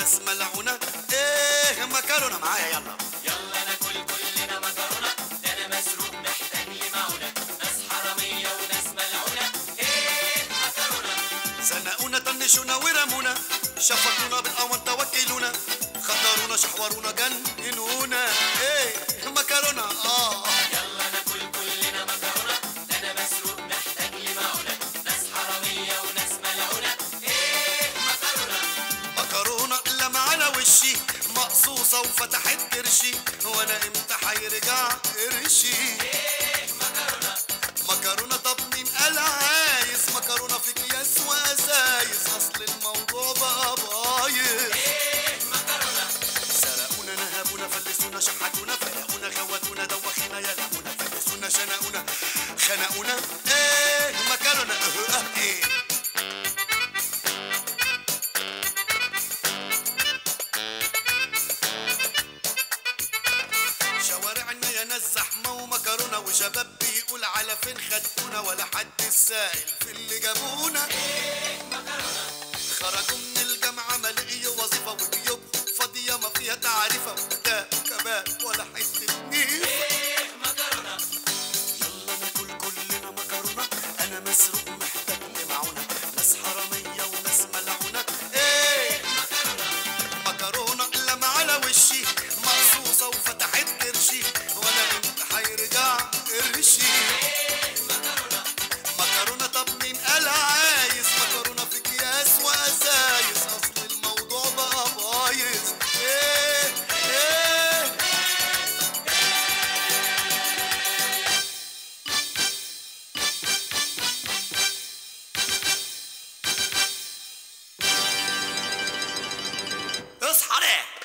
وناس ملعونة ايه مكرونة معايا يلا يلا ناكل كلنا مكرونة ده انا مسروق محتاج لمعونة ناس حرامية وناس ملعونة ايه مكرونة زنقونا طنشونا ورمونا شفطونا بالقوام توكلونا خطرونا شحورونا جننونا ايه مكرونة اه يلا ناكل كلنا مكرونة ده انا مسروق محتاج لمعونة ناس حرامية وناس ملعونة ايه مكرونة مكرونة لما على وشي مقصوصة وفتحت كرشي وانا امتى هيرجع قرشي ايه مكرونة مكرونة طب مين قال عايز مكرونة في اكياس وازايز اصل الموضوع بقى بايظ ايه مكرونة سرقونا نهبونا فلسونا شحتونا فرقونا خوتونا دوخينا يلمونا فلسونا شنقونا خنقونا ايه مكرونة اه اه ايه شوارعنا يا ناس زحمة ومكرونة وشباب بيقول على فين خدتونا ولا حد سائل في اللي جابونا خرجوا من الجامعة ما لقيوا وظيفة وجيوبهم فاضية ما فيها تعريفة وده كمان ولا حتة نيفة ايه مكرونة يلا ناكل كلنا مكرونة أنا مسروق محتاج لمعونة ناس حرامية وناس ملعونة إيه مكرونة لما على وشي مقصوصة وفتحت كرشي وأنا إمتى هيرجع قرشي مكرونة طب مين قال عايز مكرونة في أكياس وأزايز أصل الموضوع بقى بايظ إيه إيه اصحى ليه